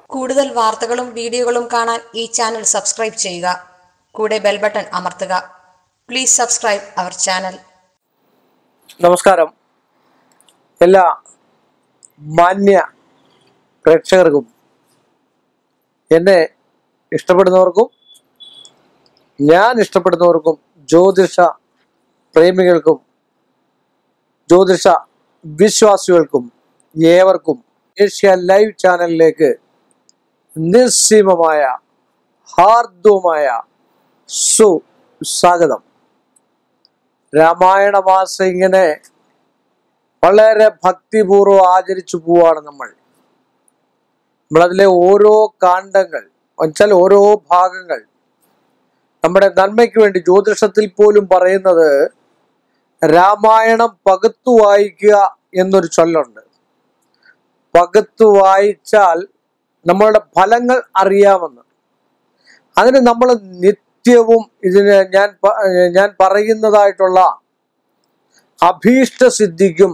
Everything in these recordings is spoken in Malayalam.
കൂടുതൽ വാർത്തകളും വീഡിയോകളും കാണാൻ ഈ ചാനൽ സബ്സ്ക്രൈബ് ചെയ്യുക കൂടെ ബെൽ ബട്ടൺ അമർത്തുക പ്ലീസ് സബ്സ്ക്രൈബ് അവർ ചാനൽ നമസ്കാരം എല്ലാ മാന്യ പ്രേക്ഷകർക്കും എന്നെ ഇഷ്ടപ്പെടുന്നവർക്കും ഞാൻ ഇഷ്ടപ്പെടുന്നവർക്കും ജ്യോതിഷ പ്രേമികൾക്കും ജ്യോതിഷ വിശ്വാസികൾക്കും ഏവർക്കും ഏഷ്യ ലൈവ് ചാനലിലേക്ക് നിസ്സീമമായ ഹാർദവുമായ സുസ്വാഗതം രാമായണ മാസം ഇങ്ങനെ വളരെ ഭക്തിപൂർവ്വം ആചരിച്ചു പോവാണ് നമ്മൾ നമ്മളതിലെ ഓരോ കാണ്ഡങ്ങൾ വെച്ചാൽ ഓരോ ഭാഗങ്ങൾ നമ്മുടെ നന്മയ്ക്ക് വേണ്ടി ജ്യോതിഷത്തിൽ പോലും പറയുന്നത് രാമായണം പകുത്തു വായിക്കുക എന്നൊരു ചൊല്ലുണ്ട് പകുത്തു വായിച്ചാൽ നമ്മളുടെ ഫലങ്ങൾ അറിയാമെന്ന് അതിന് നമ്മൾ നിത്യവും ഇതിന് ഞാൻ പ- ഞാൻ പറയുന്നതായിട്ടുള്ള അഭീഷ്ട സിദ്ധിക്കും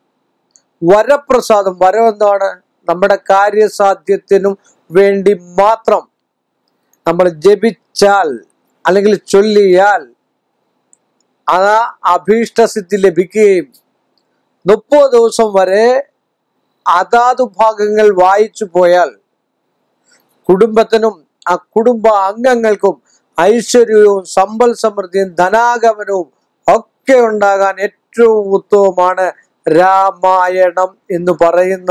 വരപ്രസാദം വരം എന്താണ് നമ്മുടെ കാര്യസാധ്യത്തിനും വേണ്ടി മാത്രം നമ്മൾ ജപിച്ചാൽ അല്ലെങ്കിൽ ചൊല്ലിയാൽ ആ അഭീഷ്ട സിദ്ധി ലഭിക്കുകയും മുപ്പത് ദിവസം വരെ അതാതു ഭാഗങ്ങൾ വായിച്ചു പോയാൽ കുടുംബത്തിനും ആ കുടുംബ അംഗങ്ങൾക്കും ഐശ്വര്യവും സമ്പൽ സമൃദ്ധിയും ധനാഗമനവും ഒക്കെ ഉണ്ടാകാൻ ഏറ്റവും ഉത്തമമാണ് രാമായണം എന്ന് പറയുന്ന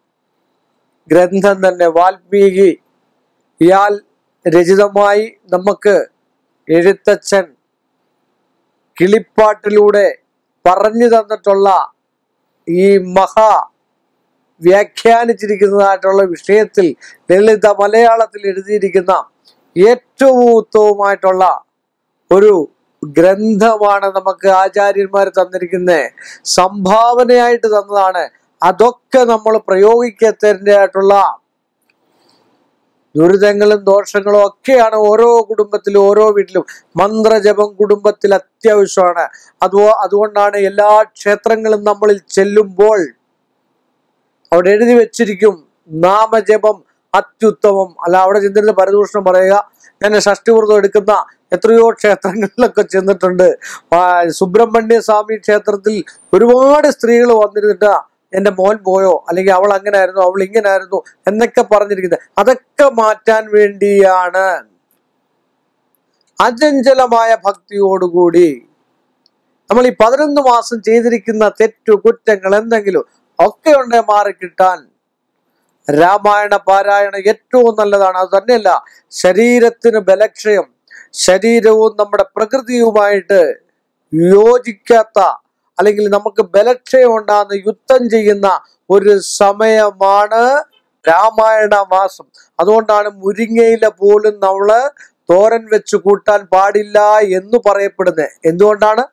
ഗ്രന്ഥം തന്നെ വാൽമീകി ഇയാൾ രചിതമായി നമുക്ക് എഴുത്തച്ഛൻ കിളിപ്പാട്ടിലൂടെ പറഞ്ഞു തന്നിട്ടുള്ള ഈ മഹാ വ്യാഖ്യാനിച്ചിരിക്കുന്നതായിട്ടുള്ള വിഷയത്തിൽ ലളിത മലയാളത്തിൽ എഴുതിയിരിക്കുന്ന ഏറ്റവും ഉത്തമമായിട്ടുള്ള ഒരു ഗ്രന്ഥമാണ് നമുക്ക് ആചാര്യന്മാർ തന്നിരിക്കുന്നത് സംഭാവനയായിട്ട് തന്നതാണ് അതൊക്കെ നമ്മൾ പ്രയോഗിക്കത്തേണ്ടതായിട്ടുള്ള ദുരിതങ്ങളും ദോഷങ്ങളും ഒക്കെയാണ് ഓരോ കുടുംബത്തിലും ഓരോ വീട്ടിലും മന്ത്രജപം കുടുംബത്തിൽ അത്യാവശ്യമാണ് അതോ അതുകൊണ്ടാണ് എല്ലാ ക്ഷേത്രങ്ങളും നമ്മളിൽ ചെല്ലുമ്പോൾ അവിടെ എഴുതി വെച്ചിരിക്കും നാമജപം അത്യുത്തമം അല്ല അവിടെ ചെന്നിരുന്ന് പരദൂഷണം പറയുക ഞാൻ ഷഷ്ടിവ്രതം എടുക്കുന്ന എത്രയോ ക്ഷേത്രങ്ങളിലൊക്കെ ചെന്നിട്ടുണ്ട് ആ, സുബ്രഹ്മണ്യ സ്വാമി ക്ഷേത്രത്തിൽ ഒരുപാട് സ്ത്രീകൾ വന്നിരുന്നിട്ട് എന്റെ മോൻ പോയോ അല്ലെങ്കിൽ അവൾ അങ്ങനെ ആയിരുന്നു അവൾ ഇങ്ങനെ ആയിരുന്നു എന്നൊക്കെ പറഞ്ഞിരിക്കുന്നത് അതൊക്കെ മാറ്റാൻ വേണ്ടിയാണ് അചഞ്ചലമായ ഭക്തിയോടുകൂടി നമ്മൾ ഈ പതിനൊന്ന് മാസം ചെയ്തിരിക്കുന്ന തെറ്റു കുറ്റങ്ങൾ എന്തെങ്കിലും ഒക്കെ ഉണ്ടെ മാറിക്കിട്ടാൻ രാമായണ പാരായണം ഏറ്റവും നല്ലതാണ് അത് തന്നെയല്ല ശരീരത്തിന് ബലക്ഷയം ശരീരവും നമ്മുടെ പ്രകൃതിയുമായിട്ട് യോജിക്കാത്ത അല്ലെങ്കിൽ നമുക്ക് ബലക്ഷയം ഉണ്ടാകുന്ന യുദ്ധം ചെയ്യുന്ന ഒരു സമയമാണ് രാമായണ മാസം അതുകൊണ്ടാണ് മുരിങ്ങയില പോലും നമ്മള് തോരൻ വെച്ച് കൂട്ടാൻ പാടില്ല എന്ന് പറയപ്പെടുന്നത് എന്തുകൊണ്ടാണ്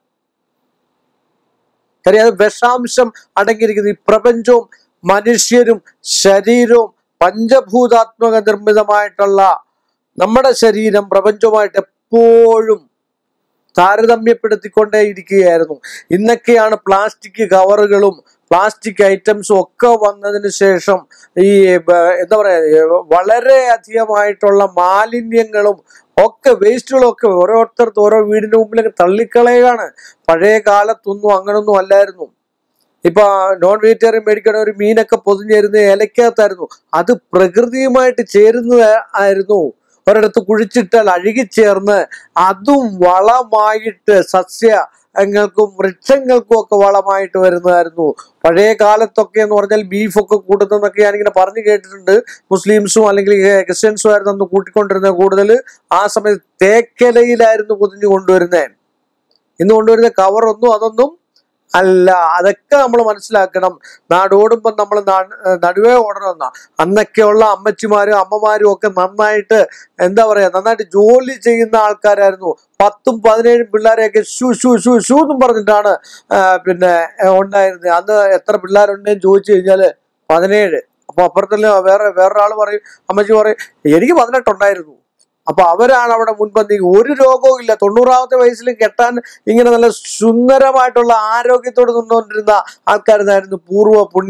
കാര്യം അത് വിഷാംശം അടങ്ങിയിരിക്കുന്ന ഈ പ്രപഞ്ചവും മനുഷ്യരും ശരീരവും പഞ്ചഭൂതാത്മക നിർമ്മിതമായിട്ടുള്ള നമ്മുടെ ശരീരം പ്രപഞ്ചവുമായിട്ട് എപ്പോഴും താരതമ്യപ്പെടുത്തിക്കൊണ്ടേ ഇരിക്കുകയായിരുന്നു ഇന്നൊക്കെയാണ് പ്ലാസ്റ്റിക് കവറുകളും പ്ലാസ്റ്റിക് ഐറ്റംസും ഒക്കെ വന്നതിന് ശേഷം ഈ ബ- എന്താ പറയാ വളരെ അധികമായിട്ടുള്ള മാലിന്യങ്ങളും ഒക്കെ വേസ്റ്റുകളും ഒക്കെ ഓരോരുത്തർക്ക് ഓരോ വീടിന്റെ മുമ്പിലൊക്കെ തള്ളിക്കളയുകയാണ് പഴയ കാലത്തൊന്നും അങ്ങനൊന്നും അല്ലായിരുന്നു ഇപ്പൊ നോൺ വെജിറ്റേറിയൻ മേടിക്കണ ഒരു മീനൊക്കെ പൊതിഞ്ഞിരുന്ന ഇലക്കകത്തായിരുന്നു അത് പ്രകൃതിയുമായിട്ട് ചേരുന്നത് ആയിരുന്നു ഒരിടത്ത് കുഴിച്ചിട്ടാൽ അഴുകിച്ചേർന്ന് അതും വളമായിട്ട് സസ്യങ്ങൾക്കും വൃക്ഷങ്ങൾക്കും ഒക്കെ വളമായിട്ട് വരുന്നതായിരുന്നു പഴയ കാലത്തൊക്കെ എന്ന് പറഞ്ഞാൽ ബീഫൊക്കെ കൂട്ടുന്നതൊക്കെ ഞാനിങ്ങനെ പറഞ്ഞു കേട്ടിട്ടുണ്ട് മുസ്ലിംസും അല്ലെങ്കിൽ ക്രിസ്ത്യൻസും ആയിരുന്നു അന്ന് കൂട്ടിക്കൊണ്ടിരുന്നത് കൂടുതൽ ആ സമയത്ത് തേക്കലയിലായിരുന്നു പൊതിഞ്ഞു കൊണ്ടുവരുന്നത് ഇന്ന് കൊണ്ടുവരുന്ന കവറൊന്നും അതൊന്നും അല്ല അതൊക്കെ നമ്മൾ മനസ്സിലാക്കണം നാടോടുമ്പോൾ നമ്മൾ നടുവേ ഓടണമെന്നാ അന്നൊക്കെയുള്ള അമ്മച്ചിമാരും അമ്മമാരും ഒക്കെ നന്നായിട്ട് എന്താ പറയാ നന്നായിട്ട് ജോലി ചെയ്യുന്ന ആൾക്കാരായിരുന്നു പത്തും പതിനേഴും പിള്ളേരെയൊക്കെ ഷൂ ഷൂ ഷൂ ഷൂ എന്നും പറഞ്ഞിട്ടാണ് ആ, പിന്നെ ആ, ഉണ്ടായിരുന്നത് അന്ന് എത്ര പിള്ളേരുണ്ടെന്ന് ചോദിച്ചു കഴിഞ്ഞാല് പതിനേഴ് അപ്പൊ അപ്പുറത്തല്ലേ വേറെ വേറൊരാൾ പറയും അമ്മച്ചി പറയും എനിക്ക് പതിനെട്ടുണ്ടായിരുന്നു അപ്പൊ അവരാണ് അവിടെ മുൻപന്തി ഒരു രോഗവും ഇല്ല തൊണ്ണൂറാമത്തെ വയസ്സിൽ കെട്ടാൻ ഇങ്ങനെ നല്ല സുന്ദരമായിട്ടുള്ള ആരോഗ്യത്തോട് നിന്നുകൊണ്ടിരുന്ന ആൾക്കാരുന്നായിരുന്നു പൂർവ്വ പുണ്യ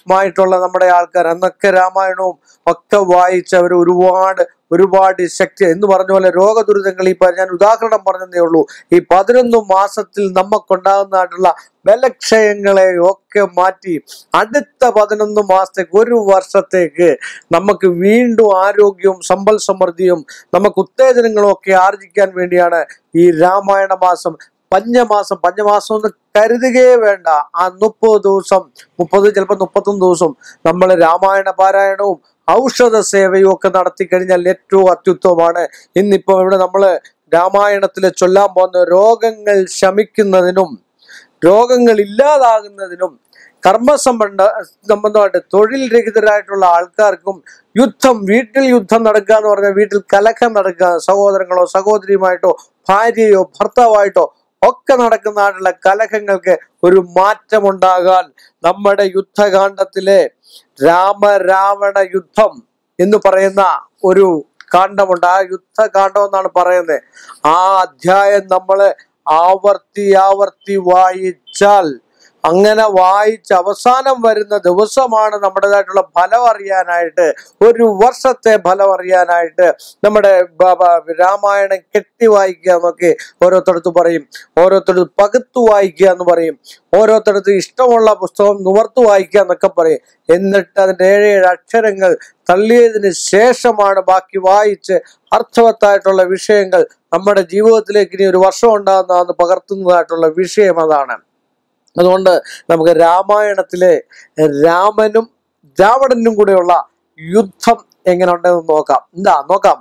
മായിട്ടുള്ള നമ്മുടെ ആൾക്കാർ അന്നൊക്കെ രാമായണവും ഒക്കെ വായിച്ച് അവർ ഒരുപാട് ഒരുപാട് ശക്തി എന്ന് പറഞ്ഞ പോലെ രോഗദുരിതങ്ങൾ ഈ പ- ഞാൻ ഉദാഹരണം പറഞ്ഞതേ ഉള്ളൂ ഈ പതിനൊന്ന് മാസത്തിൽ നമുക്കുണ്ടാകുന്നതായിട്ടുള്ള ബലക്ഷയങ്ങളെ ഒക്കെ മാറ്റി അടുത്ത പതിനൊന്ന് മാസത്തേക്ക് ഒരു വർഷത്തേക്ക് നമുക്ക് വീണ്ടും ആരോഗ്യവും സമ്പൽ സമൃദ്ധിയും നമുക്ക് ഉത്തേജനങ്ങളും ഒക്കെ ആർജിക്കാൻ വേണ്ടിയാണ് ഈ രാമായണ മാസം പഞ്ഞമാസം പഞ്ഞമാസം എന്ന് കരുതുകയേ വേണ്ട ആ മുപ്പത് ദിവസം മുപ്പത് ചിലപ്പോൾ മുപ്പത്തൊന്ന് ദിവസം നമ്മൾ രാമായണ പാരായണവും ഔഷധ സേവയും ഒക്കെ നടത്തി കഴിഞ്ഞാൽ ഏറ്റവും അത്യുത്തമമാണ് ഇന്നിപ്പോ ഇവിടെ നമ്മൾ രാമായണത്തിൽ ചൊല്ലാൻ പോകുന്ന രോഗങ്ങൾ ശമിക്കുന്നതിനും രോഗങ്ങൾ ഇല്ലാതാകുന്നതിനും കർമ്മസംബന്ധ സംബന്ധമായിട്ട് തൊഴിൽ രഹിതരായിട്ടുള്ള ആൾക്കാർക്കും യുദ്ധം വീട്ടിൽ യുദ്ധം നടക്കുക എന്ന് പറഞ്ഞാൽ വീട്ടിൽ കലഹം നടക്കുക സഹോദരങ്ങളോ സഹോദരിയുമായിട്ടോ ഭാര്യയോ ഭർത്താവായിട്ടോ ഒക്കെ നടക്കുന്നതായിട്ടുള്ള കലഹങ്ങൾക്ക് ഒരു മാറ്റമുണ്ടാകാൻ നമ്മുടെ യുദ്ധകാന്ഡത്തിലെ രാമരാവണ യുദ്ധം എന്ന് പറയുന്ന ഒരു കാണ്ഡമുണ്ട് ആ യുദ്ധകാന്ഡം എന്നാണ് പറയുന്നത് ആ അധ്യായം നമ്മൾ ആവർത്തി ആവർത്തി വായിച്ചാൽ അങ്ങനെ വായിച്ച് അവസാനം വരുന്ന ദിവസമാണ് നമ്മുടേതായിട്ടുള്ള ഫലം അറിയാനായിട്ട് ഒരു വർഷത്തെ ഫലം അറിയാനായിട്ട് നമ്മുടെ ബ- ബ- രാമായണം കെട്ടി വായിക്കുക എന്നൊക്കെ ഓരോരുത്തടത്ത് പറയും ഓരോരുത്തടത്ത് പകുത്തു വായിക്കുക എന്ന് പറയും ഓരോരുത്തടത്ത് ഇഷ്ടമുള്ള പുസ്തകം നിവർത്ത് വായിക്കുക എന്നൊക്കെ പറയും എന്നിട്ട് അതിന്റെ ഏഴേഴ് അക്ഷരങ്ങൾ തള്ളിയതിന് ശേഷമാണ് ബാക്കി വായിച്ച് അർത്ഥവത്തായിട്ടുള്ള വിഷയങ്ങൾ നമ്മുടെ ജീവിതത്തിലേക്ക് ഇനി ഒരു വർഷം ഉണ്ടാകുന്ന പകർത്തുന്നതായിട്ടുള്ള വിഷയം അതാണ് അതുകൊണ്ട് നമുക്ക് രാമായണത്തിലെ രാമനും രാവണനും കൂടെയുള്ള യുദ്ധം എങ്ങനെ ഉണ്ടെന്ന് നോക്കാം എന്താ നോക്കാം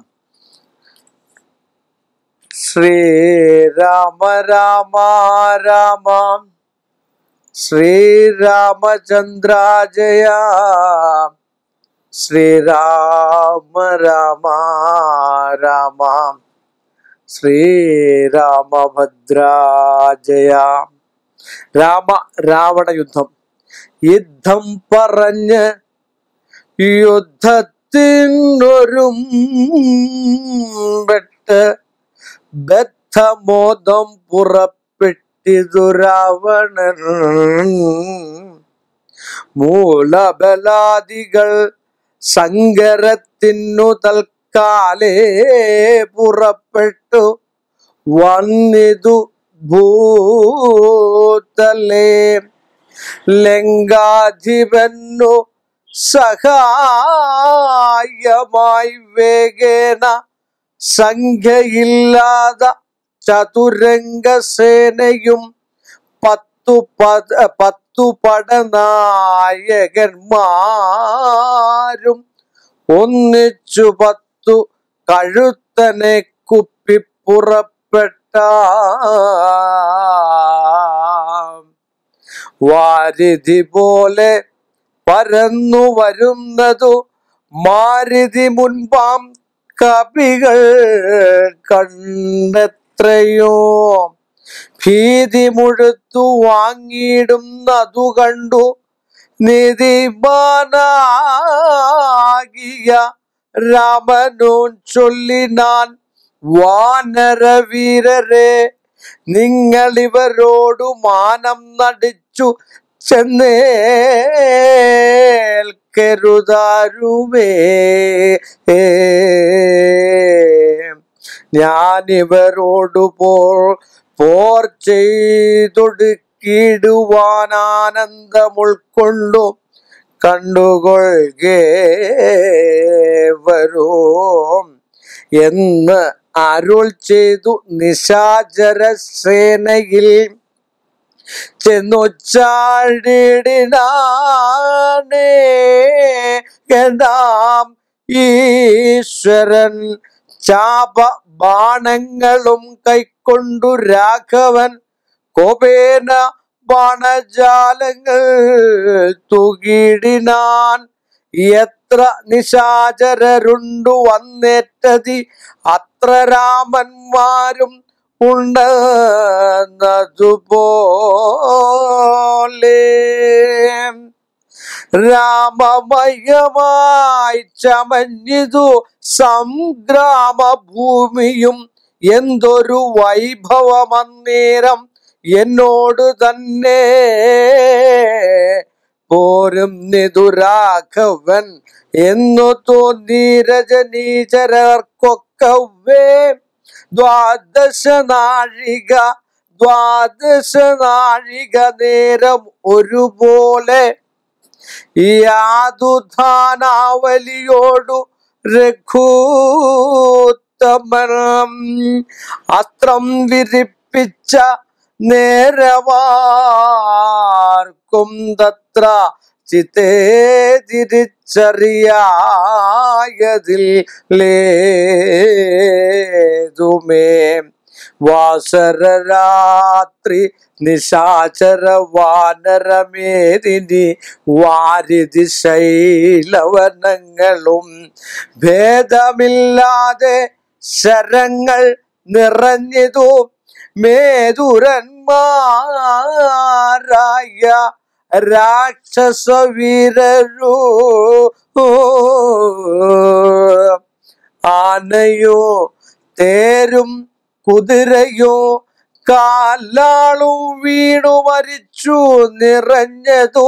ശ്രീരാമ രാമ രാമ ശ്രീരാമചന്ദ്ര ജയ ശ്രീരാമ രാമ രാമ ശ്രീരാമഭദ്ര ജയ രാമ രാവണ യുദ്ധം യുദ്ധം പറഞ്ഞ് യുദ്ധത്തിനൊരും വെട്ട് ബദ്ധമോദം പുറപ്പെട്ടിതു രാവണൻ മൂലബലാദികൾ സങ്കരത്തിനു തൽക്കാലേ പുറപ്പെട്ടു വന്നിതു ഭൂതലേ ലങ്കാധിപന്നു സഹായമായി വേഗേന സംഖ്യയില്ലാത ചതുരംഗസേനയും പത്തു പദ പത്തു പടനായകന്മാരും ഒന്നിച്ചു പത്തു കഴുത്തനെ കുപ്പി പുറപ്പെട്ട വാരിധി പോലെ പരന്നു വരുന്നതു മാരുതി മുൻപാം കവികൾ കണ്ടെത്രയോ ഭീതി മുഴുത്തു വാങ്ങിയിടുന്നതു കണ്ടു നിധിമാനാകിയ രാമനോൻ ചൊല്ലിനാൻ വാനരവീരരെ നിങ്ങൾ ഇവരോടു മാനം നടിച്ചു ചെന്നേൽക്കരുതാരുമേ ഞാനിവരോടു പോർ പോർ ചെയ്തൊടുക്കിടുവാൻ ആനന്ദമുൾക്കൊണ്ടു കണ്ടുകൊള്ളുകേ വരും എന്ന് അരുൾ ചെയ്തു നിശാചര സേനയിൽ ചെന്നുച്ചാടിടിനാനേ എന്താം ഈശ്വരൻ ചാപ ബാണങ്ങളും കൈക്കൊണ്ടു രാഘവൻ കോപേന ബാണജാലങ്ങൾ തുകിടിനാൻ എത്ര നിശാചരരുണ്ടു വന്നേറ്റതി അത്ര രാമന്മാരും ഉണ്ടെന്നതുപോലെ രാമമയമായി ചമഞ്ഞിതു സംഗ്രാമഭൂമിയും എന്തൊരു വൈഭവമന്നേരം എന്നോട് തന്നെ പോരും നിതുരാഘവൻ എന്നു തോന്നി രജനീചരർക്കൊക്കവേ ദ്വാദശ നാഴിക ദ്വാദശ നാഴിക നേരം ഒരുപോലെ യാതുധാനാവലിയോടു രഘൂത്തമനം അസ്ത്രം വിരിപ്പിച്ച നേരവാർക്കും തത്ര ചിത്തേ തിരിച്ചറിയായതിൽ ലേതുമേ വാസരരാത്രി നിശാചര വാനരമേദിനി വാരിധി ശൈലവനങ്ങളും ഭേദമില്ലാതെ ശരങ്ങൾ നിറഞ്ഞതു മേതുരന്മാരായ രാക്ഷസവീരരു ആനയോ തേരും കുതിരയോ കാലാളും വീണു മരിച്ചു നിറഞ്ഞതു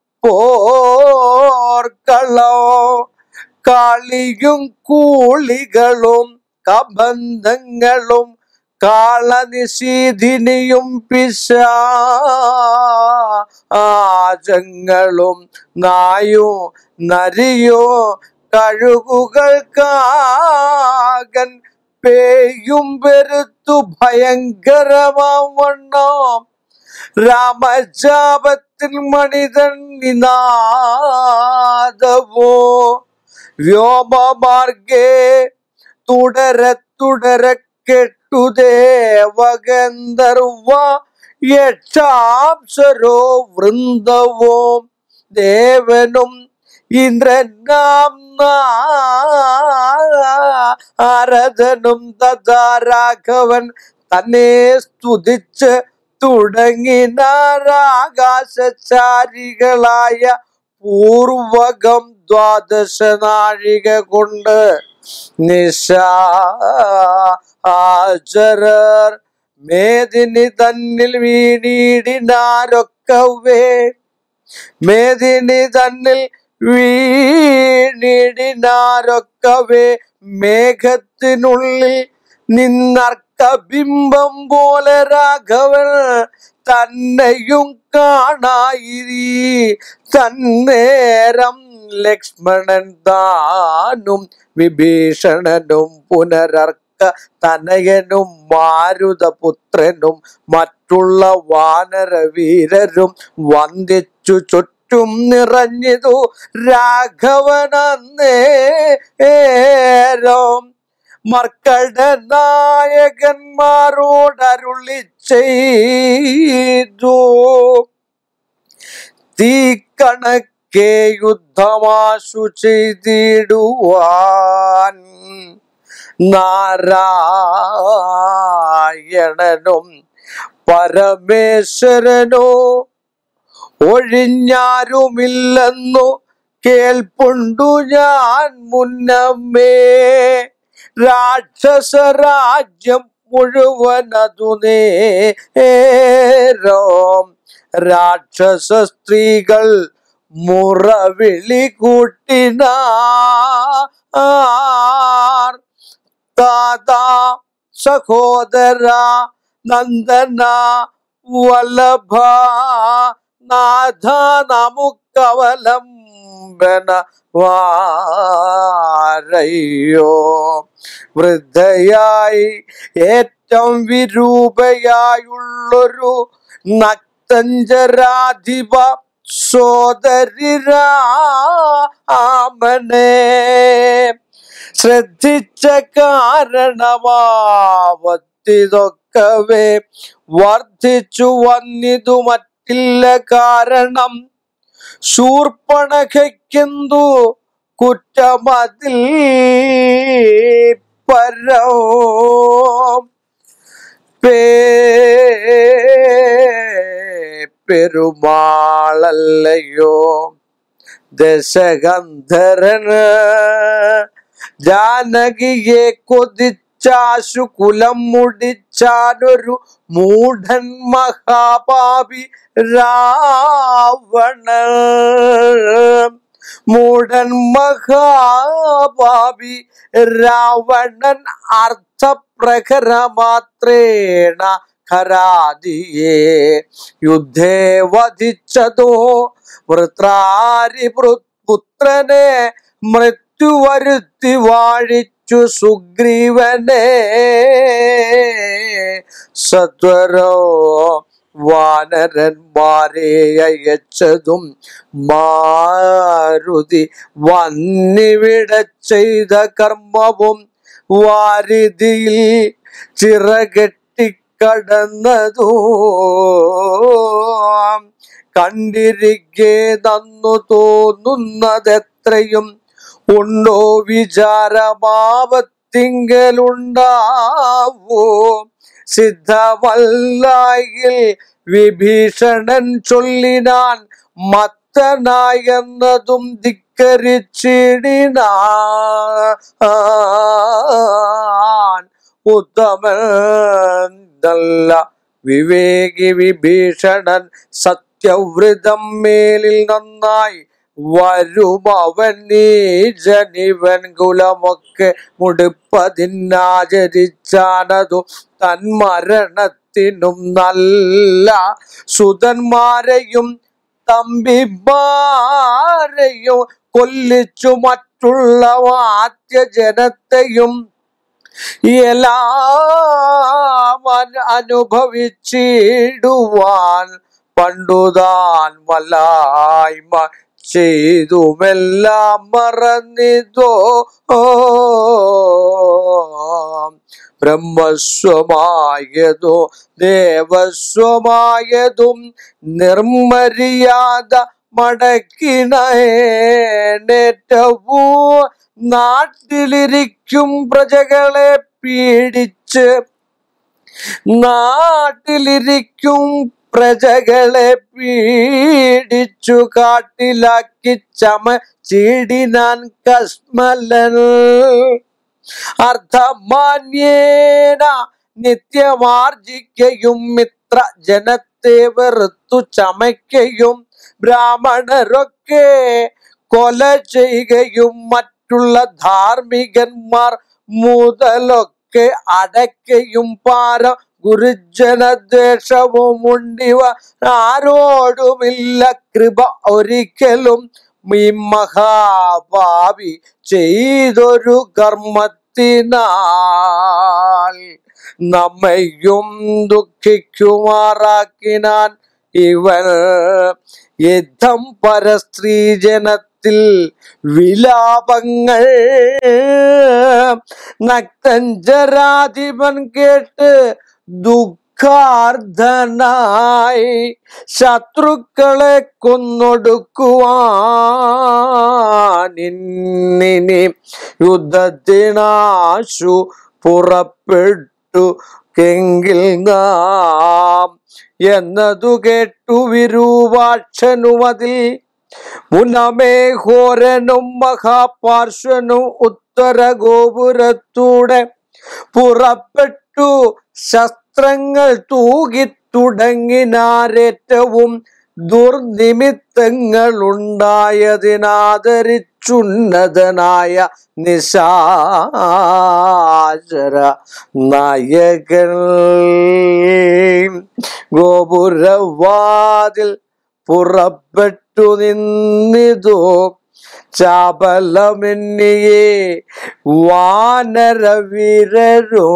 പോർക്കളോ കളിയും കൂളികളും കബന്ധങ്ങളും കാളനിശീധിനിയും പിശാചങ്ങളും നായോ നരിയോ കഴുകുകൾ കാകൻ പേയും പെരുത്തു ഭയങ്കരമാം വണ്ണം രാമജാപത്തിൽ മണിതൻ നിനാദവോ വ്യോമമാർഗേ തുടരെ തുടരെ കെട്ടു ദേവഗന്ധർവ യക്ഷാംസരോ വൃന്ദവും ദേവനും ഇന്ദ്രനാം നാരദനും തഥാ രാഘവൻ തന്നെ സ്തുതിച്ച് തുടങ്ങിനാരാകാശചാരികളായ പൂർവകം ദ്വാദശ നാഴിക കൊണ്ട് നിശാചരർ മേദിനി തന്നിൽ വീണിടിനാരൊക്കവേ മേദിനി തന്നിൽ വീണിടിനാരൊക്കവേ മേഘത്തിനുള്ളിൽ നിന്നർക്ക ബിംബം പോലെ രാഘവൻ തന്നെയും കാണായിരി തന്നേരം ലക്ഷ്മണൻ താനും വിഭീഷണനും പുനരർക്ക തനയനും മാരുതപുത്രനും മറ്റുള്ള വാനരവീരരും വന്ദിച്ചു ചുറ്റും നിറഞ്ഞതു രാഘവനന്നേരം മക്കളുടെ നായകന്മാരോടരുളി ചെയ്തു തീ കണക്കെ യുദ്ധമാശു ചെയ്തിടുവാൻ നാരായണനും പരമേശ്വരനോ ഒഴിഞ്ഞാരുമില്ലെന്നു കേൾപ്പുണ്ടു ഞാൻ മുന്നമ്മേ രാക്ഷസരാജ്യം മുഴുവനതു നേരം രാക്ഷസ സ്ത്രീകൾ മുറവിളി കൂട്ടിനാർ താതാ സഹോദര നന്ദന വല്ലഭ നാഥ നമുക്കവലംബന വാരയ്യോ വൃദ്ധയായി ഏറ്റവും വിരൂപയായുള്ളൊരു നക്തഞ്ചരാധിപ സോദരി രാമനെ ശ്രദ്ധിച്ച കാരണമാവത്തിതൊക്കവേ വർദ്ധിച്ചു വന്നിതു മറ്റില്ല കാരണം ശൂർപ്പണകയ്ക്കെന്തു കുറ്റമതിൽ പരോ പേ പെരുമാളല്ലയോ ദശഗന്ധരന് ജാനകിയെ കൊതിച്ചോരേ വധിച്ചാശു കുലം മുടിച്ചാനൊരു മൂഢൻ മഹാപാപി രാവണ മൂഢൻ മഹാപാപി രാവണൻ അർത്ഥപ്രഖരമാത്രേണ ഖരാദിയെ യുദ്ധേ വധിച്ചതോ വൃത്രാരി പുത്രനെ മൃത്യു വരുത്തി വാഴിച്ചു സുഗ്രീവനെ സത്വരോ വാനരന്മാരെ അയച്ചതും മാരുതി വന്നിവിട ചെയ്ത കർമ്മവും വാരിതിയിൽ ചിറകെട്ടിക്കടന്നതോ കണ്ടിരിക്കെ നന്നു തോന്നുന്നതെത്രയും ഉണ്ടോ വിചാരമാവത്തിങ്കലുണ്ടാവോ സിദ്ധമല്ലായിൽ വിഭീഷണൻ ചൊല്ലിനാൻ മത്തനായെന്നതും ധിക്കരിച്ചിടിനാൻ ഉത്തമൻ നല്ല വിവേകി വിഭീഷണൻ സത്യവ്രതം മേലിൽ നന്നായി വരും അവൻ നീജനിവൻ കുലമൊക്കെ മുടിപ്പതിനാചരിച്ചാനതു തൻ മരണത്തിനും നല്ല സുതന്മാരെയും തമ്പിമാരെയും കൊല്ലിച്ചു മറ്റുള്ള വാദ്യ ജനത്തെയും എല്ലാം അന- അനുഭവിച്ചിടുവാൻ പണ്ടുതാൻ വല്ലായ്മ ചെയ്തുമെല്ലാം മറന്നിതോ ബ്രഹ്മസ്വമായതോ ദേവസ്വമായതും നിർമര്യാദ മടക്കിനേറ്റവൂ നാട്ടിലിരിക്കും പ്രജകളെ പീഡിച്ച് നാട്ടിലിരിക്കും പ്രജകളെ പീഡിച്ചു കാട്ടിലാക്കി ചമ ചീടിനാൻ കസ്മലൻ അർത്ഥമാന്യേന നിത്യമാർജിക്കയും മിത്ര ജനത്തെ വെറുത്തു ചമയ്ക്കയും ബ്രാഹ്മണരൊക്കെ കൊല ചെയ്യുകയും മറ്റുള്ള ധാർമ്മികന്മാർ മുതലൊക്കെ അടയ്ക്കയും പാര ഗുരുജനദ്വേഷവും ഉണ്ടിവ ആരോടുമില്ല കൃപ ഒരിക്കലും ഈ മഹാഭാവി ചെയ്തൊരു കർമ്മത്തിനാൽ നമ്മയും ദുഃഖിക്കുമാറാക്കിനാൻ ഇവൻ യുദ്ധം പരസ്ത്രീജനത്തിൽ വിലാപങ്ങൾ നക്തഞ്ചരാധിപൻ കേട്ട് ദുഃഖാർദ്ധനായി ശത്രുക്കളെ കൊന്നൊടുക്കുവാനിന്നിനി യുദ്ധത്തിനാശു പുറപ്പെട്ടു കെങ്കിൽ നാം എന്നതു കേട്ടു വിരൂപാക്ഷനുമതിൽ മുനമേ ഘോരനും മഹാപാർശ്വനും ഉത്തര ഗോപുരത്തൂടെ പുറപ്പെട്ടു ശസ്ത്രങ്ങൾ തൂകി തുടങ്ങിനാരേറ്റവും ദുർനിമിത്തങ്ങൾ ഉണ്ടായതിനാദരിച്ചുന്നതനായ നിശാചര നായകൻ ഗോപുരവാതിൽ പുറപ്പെട്ടു നിന്നിതോ ചാപലമെന്നിയെ വാനരവീരരോ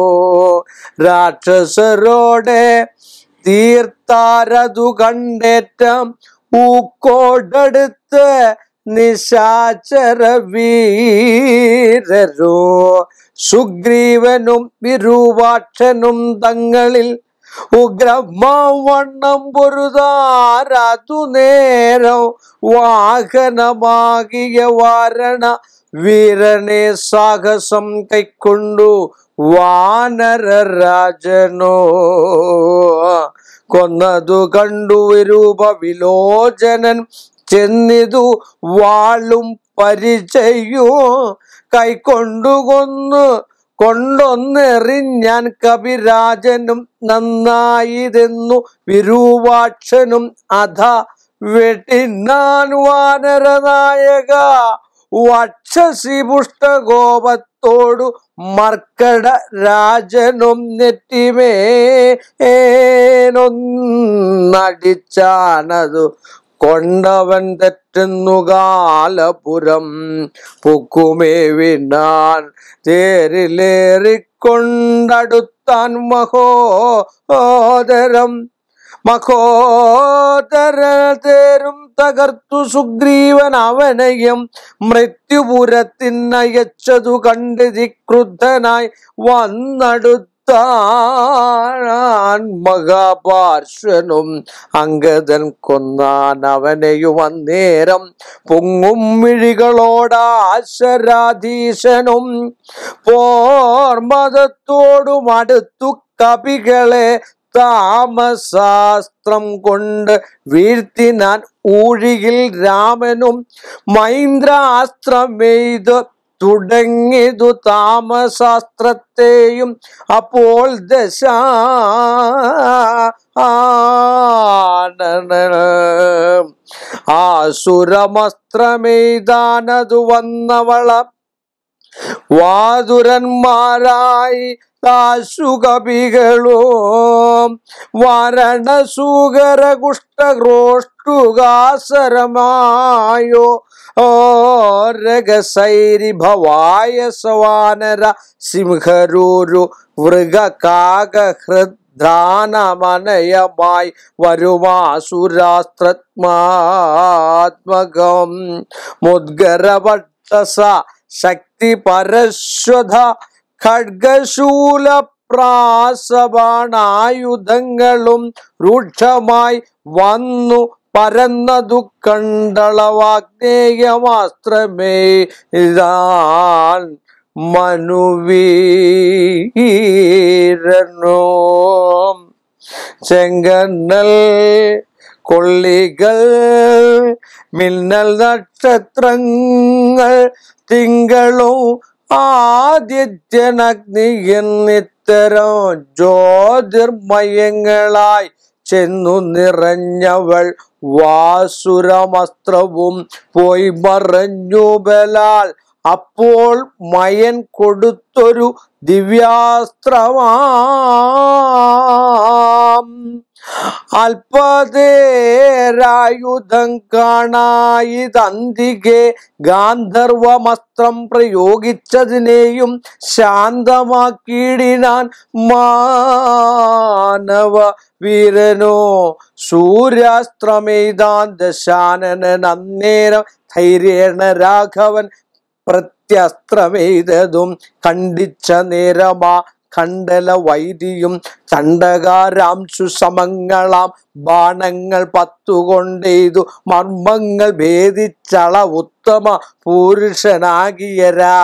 രാക്ഷസരോടെ തീർത്താരതു കണ്ടേറ്റം ഊക്കോടടുത്ത് നിശാചര വീരരോ സുഗ്രീവനും വിരൂപാക്ഷനും തങ്ങളിൽ ഉഗ്രമവണ്ണം പൊരുതാരതു നേരം വാഹനമാകിയ വാരണ വീരനെ സാഹസം കൈക്കൊണ്ടു വാനരരാജനോ കൊന്നതു കണ്ടു വിരൂപ വിലോചനൻ ചെന്നിതു വാളും പരിചയോ കൈക്കൊണ്ടു കൊന്നു കൊണ്ടൊന്നെറിഞ്ഞാൻ കവിരാജനും നന്നായിതെന്നു വിരൂപാക്ഷനും അധ വെട്ടിനാൻ വാനരനായക വക്ഷസി പുഷ്ടകോപത്തോടു മർക്കട രാജനും നെറ്റിമേനൊന്നടിച്ചാനതു കൊണ്ടവൻ തെറ്റുന്നു കാലപുരം പുക്കുമേവിനാൻ തേരിലേറിക്കൊണ്ടടുത്താൻ മഹോദരം മഹോദര തേരും തകർത്തു സുഗ്രീവൻ അവനെയും മൃത്യുപുരത്തിനയച്ചതു കണ്ട് ക്രുദ്ധനായി വന്നടുത്താൻ മഹാപാർശ്വനും അങ്കദൻ കൊന്നാൻ അവനെയും അന്നേരം പൊങ്ങും മിഴികളോടാശരാധീശനും പോർമതത്തോടും അടുത്തു കപികളെ താമശാസ്ത്രം കൊണ്ട് വീഴ്ത്തിനാൻ ഊഴിയിൽ രാമനും മൈന്ദ്രാസ്ത്രമെയ്ത് തുടങ്ങിയതു താമശാസ്ത്രത്തെയും അപ്പോൾ ദശ ആസുരമസ്ത്രമെയ്താനതു വന്നവള വാതുരന്മാരായി ദാശുകപികളോ വരണസൂകര കുഷ്ടക്രോഷ്ടുകാസരമായോ രഗസൈരി ഭവായ സവാനര സിംഹരൂരു മൃഗകാകഹൃദ്ധാനമനയമായി വരുമാസുരാസ്ത്രത്മാത്മകം മുദ്ഗരവട്ടസ ശക്തി പരശ്വത ഖഡ്ഗശൂല പ്രാസബാണായുധങ്ങളും രൂക്ഷമായി വന്നു പരന്നതു കണ്ടളവാഗ്നേയമാസ്ത്രമേ ഇതാൻ മനുവീരനോ ചെങ്കണ്ണൽ കൊള്ളികൾ മിന്നൽ നക്ഷത്രങ്ങൾ തിങ്കളും ആദിത്യനഗ്നിയെന്നിത്തരം ജ്യോതിർമയങ്ങളായി ചെന്നു നിറഞ്ഞവൾ വാസുരമസ്ത്രവും പോയി മറഞ്ഞു ബലാൽ അപ്പോൾ മയൻ കൊടുത്തൊരു ദിവ്യാസ്ത്രമാം അല്പതേരായുധം കാണായിതന്തികെ ഗാന്ധർവമസ്ത്രം പ്രയോഗിച്ചതിനെയും ശാന്തമാക്കിയിടിനാൻ മാനവ വീരനോ സൂര്യാസ്ത്രമെയ്താൻ ദശാനനൻ അന്നേരം ധൈര്യേണ രാഘവൻ പ്രത്യസ്ത്രമെയ്തതും ഖണ്ഡിച്ച നേരമാ ഖണ്ഡല വൈദിയും ചണ്ടകാരാംശു സമങ്ങളാം ബാണങ്ങൾ പത്തുകൊണ്ടെയ്തു മർമ്മങ്ങൾ ഭേദിച്ചള ഉത്തമ പുരുഷനാകിയ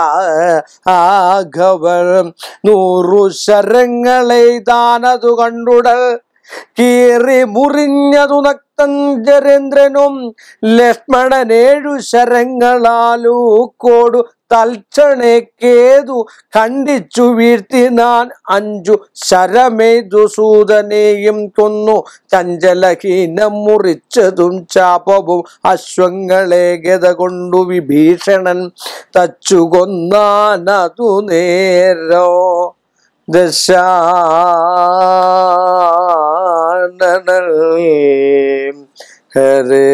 രാഘവൻ നൂറു ശരങ്ങളെയ്താനതു കണ്ടുടൽ കീറി മുറിഞ്ഞതു നക്തഞ്ചരേന്ദ്രനും ലക്ഷ്മണനേഴു ശരങ്ങളാലൂക്കോടു തൽക്ഷണേക്കേതു ഖണ്ഡിച്ചു വീഴ്ത്തിനാൻ അഞ്ചു ശരമേതു സൂതനെയും കൊന്നു ചഞ്ചലഹീനം മുറിച്ചതും ചാപവും അശ്വങ്ങളെ ഗത കൊണ്ടു വിഭീഷണൻ തച്ചു കൊന്നാനതു നേരോ ദശാനനൽ ഹരേ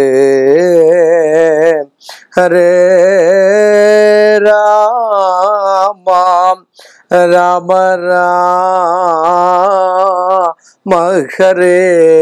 ഹരേ രാമ രാമ രാമ ഹരേ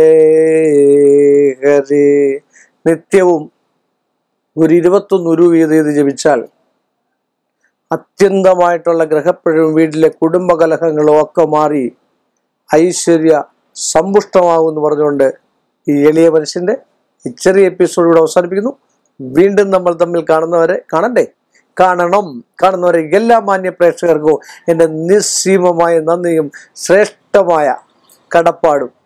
ഹരേ നിത്യവും ഒരു ഇരുപത്തൊന്ന് ഉരു വീതം ഇത് ജപിച്ചാൽ അത്യന്തമായിട്ടുള്ള ഗ്രഹപ്പഴവും വീട്ടിലെ കുടുംബകലഹങ്ങളും ഒക്കെ മാറി ഐശ്വര്യ സമ്പുഷ്ടമാകും എന്ന് പറഞ്ഞുകൊണ്ട് ഈ എളിയ മനുഷ്യന്റെ ഈ ചെറിയ എപ്പിസോഡ് ഇവിടെ അവസാനിപ്പിക്കുന്നു വീണ്ടും നമ്മൾ തമ്മിൽ കാണുന്നവരെ കാണണ്ടേ കാണണം കാണുന്നവരെ എല്ലാ മാന്യ പ്രേക്ഷകർക്കും എൻ്റെ നിസ്സീമമായ നന്ദിയും ശ്രേഷ്ഠമായ കടപ്പാടും